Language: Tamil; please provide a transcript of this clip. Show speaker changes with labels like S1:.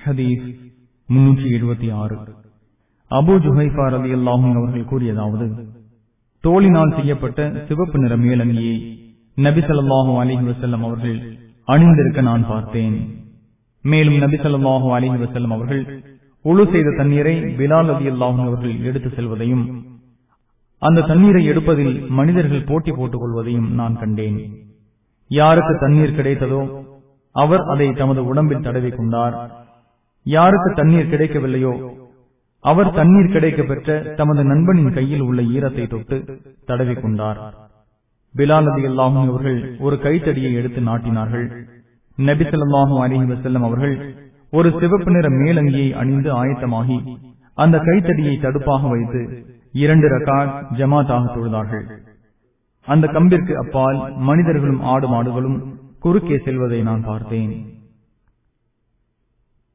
S1: ஹதீஸ் முன்னூற்றி எழுபத்தி ஆறு அபு ஜுஹைஃபா ரதி அல்லாஹும் அவர்கள் கூறியதாவது தோளினால் செய்யப்பட்ட சிவப்பு நிற மேலங்கியை நபி ஸல்லல்லாஹு அலைஹி வஸல்லம் அவர்கள் அணிந்திருக்க நான் பார்த்தேன் மேலும் நபி ஸல்லல்லாஹு அலைஹி வஸல்லம் அவர்கள் உழு செய்த தண்ணீரை பிலால் ரதி அல்லாஹும் அவர்கள் எடுத்து செல்வதையும் அந்த தண்ணீரை எடுப்பதில் மனிதர்கள் போட்டி போட்டுக் கொள்வதையும் நான் கண்டேன் யாருக்கு தண்ணீர் கிடைத்ததோ அவர் அதை தமது உடம்பில் தடவி கொண்டார் யாருக்கு தண்ணீர் கிடைக்கவில்லையோ அவர் தண்ணீர் கிடைக்க பெற்ற தமது நண்பனின் கையில் உள்ள ஈரத்தை தொட்டு தடவி கொண்டார் பிலால் அதி அல்லாஹும் அவர்கள் ஒரு கைத்தடியை எடுத்து நாட்டினார்கள் நபி ஸல்லல்லாஹு அலைஹி வஸல்லம் அவர்கள் ஒரு சிவப்பு நிற மேலங்கியை அணிந்து ஆயத்தமாகி அந்த கைத்தடியை தடுப்பாக வைத்து இரண்டு ரகாட் ஜமாத்தாக தொழுதார்கள் அந்த கம்பிற்கு அப்பால் மனிதர்களும் ஆடு மாடுகளும் குறுக்கே செல்வதை நான் பார்த்தேன்